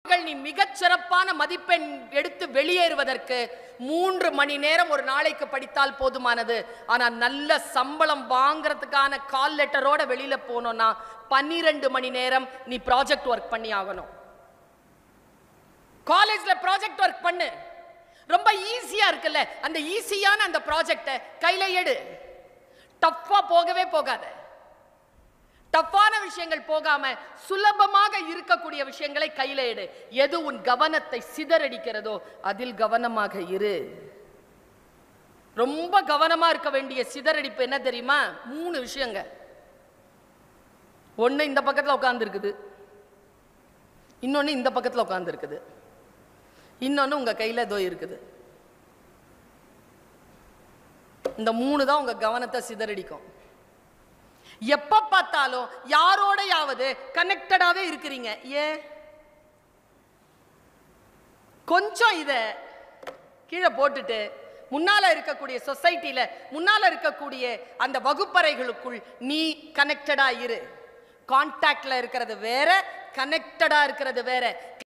மக்கள் நீ மிகச் சிறப்பான மதிப்பெண் எடுத்து வெளியேறுவதற்கு மூன்று மணி நேரம் ஒரு நாளைக்கு படித்தால் போதுமானது ஆனா நல்ல சம்பளம் வாங்குறதுக்கான கால் லெட்டரோட வெளியில போனோம்னா பன்னிரெண்டு மணி நேரம் நீ ப்ராஜெக்ட் ஒர்க் பண்ணி ஆகணும் காலேஜ்ல ப்ராஜெக்ட் ஒர்க் பண்ணு ரொம்ப ஈஸியா இருக்குல்ல அந்த ஈஸியான அந்த ப்ராஜெக்டை கையில எடு டஃப்பா போகவே போகாத டஃப்பான விஷயங்கள் போகாம சுலபமாக இருக்கக்கூடிய விஷயங்களை கையில எடு எது உன் கவனத்தை சிதறடிக்கிறதோ அதில் கவனமாக இரு ரொம்ப கவனமா இருக்க வேண்டிய சிதறடிப்பு என்ன தெரியுமா மூணு விஷயங்க ஒண்ணு இந்த பக்கத்துல உட்கார்ந்து இருக்குது இன்னொன்னு இந்த பக்கத்துல உட்கார்ந்து இருக்குது இன்னொன்னு உங்க கையில ஏதோ இருக்குது இந்த மூணு தான் உங்க கவனத்தை சிதறடிக்கும் எப்ப பார்த்தாலும் யாரோடையாவது கனெக்டடாவே இருக்கிறீங்க ஏன் கொஞ்சம் இத கீழே போட்டுட்டு முன்னால இருக்கக்கூடிய சொசைட்டில முன்னால இருக்கக்கூடிய அந்த வகுப்பறைகளுக்குள் நீ கனெக்டடா இரு கான்டாக்ட்ல இருக்கிறது வேற கனெக்டடா இருக்கிறது வேற